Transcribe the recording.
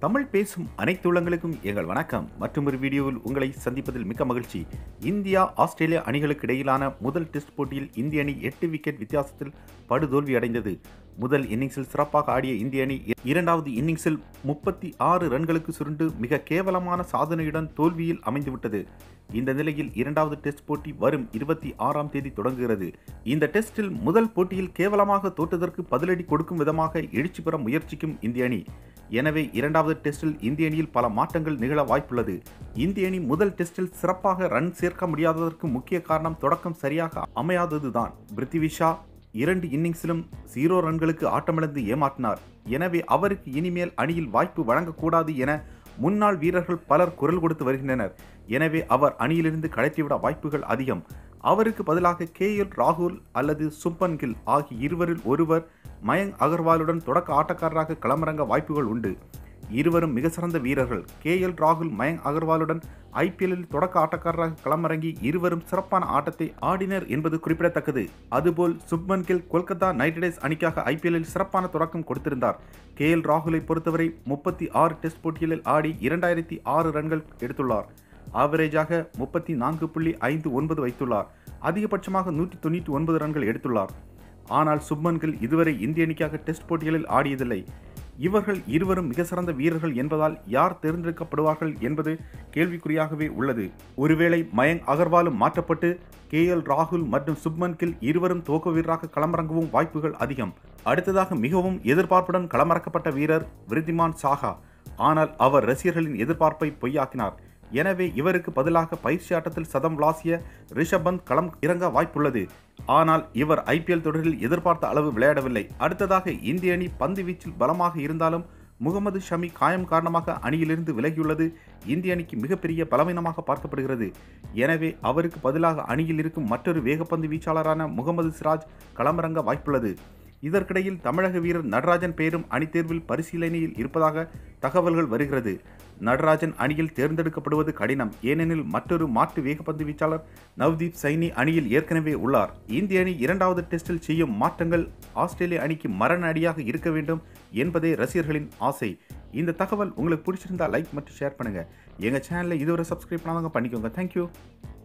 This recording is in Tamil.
தமிழ் பேசும் அனைத்து உள்ளங்களுக்கும் எங்கள் வணக்கம் மற்றும் ஒரு வீடியோவில் உங்களை சந்திப்பதில் மிக்க மகிழ்ச்சி இந்தியா ஆஸ்திரேலியா அணிகளுக்கு இடையிலான முதல் டெஸ்ட் போட்டியில் இந்திய அணி எட்டு விக்கெட் வித்தியாசத்தில் படுதோல்வி அடைந்தது முதல் இன்னிங்ஸில் சிறப்பாக ஆடிய இந்திய அணி இரண்டாவது இன்னிங்ஸில் முப்பத்தி ஆறு ரன்களுக்கு சுருண்டு மிக கேவலமான சாதனையுடன் தோல்வியில் அமைந்துவிட்டது இந்த நிலையில் இரண்டாவது டெஸ்ட் போட்டி வரும் இருபத்தி ஆறாம் தேதி தொடங்குகிறது இந்த டெஸ்டில் முதல் போட்டியில் கேவலமாக தோற்றதற்கு பதிலடி கொடுக்கும் விதமாக எழுச்சி பெற முயற்சிக்கும் இந்திய அணி எனவே இரண்டாவது டெஸ்டில் இந்திய அணியில் பல மாற்றங்கள் நிகழ வாய்ப்புள்ளது இந்திய அணி முதல் டெஸ்டில் சிறப்பாக ரன் சேர்க்க முடியாததற்கு முக்கிய காரணம் தொடக்கம் சரியாக அமையாததுதான் பிருத்திவி ஷா இரண்டு இன்னிங்ஸிலும் ஜீரோ ரன்களுக்கு ஆட்டமிழந்து ஏமாற்றினார் எனவே அவருக்கு இனிமேல் அணியில் வாய்ப்பு வழங்கக்கூடாது என முன்னாள் வீரர்கள் பலர் குரல் கொடுத்து வருகின்றனர் எனவே அவர் அணியிலிருந்து கழற்றிவிட வாய்ப்புகள் அதிகம் அவருக்கு பதிலாக கே எல் ராகுல் அல்லது சுப்பன் கில் ஆகிய இருவரில் ஒருவர் மயங்க் அகர்வாலுடன் தொடக்க ஆட்டக்காரராக களமிறங்க வாய்ப்புகள் உண்டு இருவரும் மிக சிறந்த வீரர்கள் கே எல் ராகுல் மயங்க் அகர்வாலுடன் ஐபிஎல்லில் தொடக்க ஆட்டக்காரராக களமிறங்கி இருவரும் சிறப்பான ஆட்டத்தை ஆடினர் என்பது குறிப்பிடத்தக்கது அதுபோல் சுப்மன் கில் கொல்கத்தா நைட் ரைடர்ஸ் அணிக்காக ஐபிஎல்லில் சிறப்பான தொடக்கம் கொடுத்திருந்தார் கே எல் ராகுலை பொறுத்தவரை முப்பத்தி ஆறு டெஸ்ட் போட்டிகளில் ஆடி இரண்டாயிரத்தி ஆறு ரன்கள் எடுத்துள்ளார் ஆவரேஜாக முப்பத்தி நான்கு புள்ளி ஐந்து ஒன்பது வைத்துள்ளார் அதிகபட்சமாக நூற்றி தொண்ணூற்றி ஒன்பது ரன்கள் எடுத்துள்ளார் ஆனால் சுப்மன் கில் இதுவரை இந்திய அணிக்காக டெஸ்ட் போட்டிகளில் ஆடியதில்லை இவர்கள் இருவரும் மிக சிறந்த வீரர்கள் என்பதால் யார் தேர்ந்தெடுக்கப்படுவார்கள் என்பது கேள்விக்குறியாகவே உள்ளது ஒருவேளை மயங்க் அகர்வாலும் மாற்றப்பட்டு கே எல் ராகுல் மற்றும் சுப்மன் கில் இருவரும் துவக்க வீரராக களமிறங்கவும் வாய்ப்புகள் அதிகம் அடுத்ததாக மிகவும் எதிர்பார்ப்புடன் களமிறக்கப்பட்ட வீரர் விருத்திமான் சாகா ஆனால் அவர் ரசிகர்களின் எதிர்பார்ப்பை பொய்யாக்கினார் எனவே இவருக்கு பதிலாக பயிற்சி ஆட்டத்தில் சதம் விளாசிய ரிஷப் பந்த் களம் இறங்க வாய்ப்புள்ளது ஆனால் இவர் ஐபிஎல் தொடரில் எதிர்பார்த்த அளவு விளையாடவில்லை அடுத்ததாக இந்திய அணி பந்து வீச்சில் பலமாக இருந்தாலும் முகமது ஷமி காயம் காரணமாக அணியிலிருந்து விலகியுள்ளது இந்திய அணிக்கு மிகப்பெரிய பலவீனமாக பார்க்கப்படுகிறது எனவே அவருக்கு பதிலாக அணியில் இருக்கும் மற்றொரு வேகப்பந்து வீச்சாளரான முகமது சிராஜ் களமிறங்க வாய்ப்புள்ளது இதற்கிடையில் தமிழக வீரர் நடராஜன் பெயரும் அணித்தேர்வில் பரிசீலனையில் இருப்பதாக தகவல்கள் வருகிறது நடராஜன் அணியில் தேர்ந்தெடுக்கப்படுவது கடினம் ஏனெனில் மற்றொரு மாற்று வேகப்பந்து வீச்சாளர் நவ்தீப் சைனி அணியில் ஏற்கனவே உள்ளார் இந்திய அணி இரண்டாவது டெஸ்டில் செய்யும் மாற்றங்கள் ஆஸ்திரேலிய அணிக்கு மரண அடியாக இருக்க வேண்டும் என்பதே ரசிகர்களின் ஆசை இந்த தகவல் உங்களுக்கு பிடிச்சிருந்தா லைக் மற்றும் ஷேர் பண்ணுங்க எங்க சேனலை இதுவரை சப்ஸ்கிரைப் பண்ணாதவங்க பண்ணிக்கோங்க தேங்க்யூ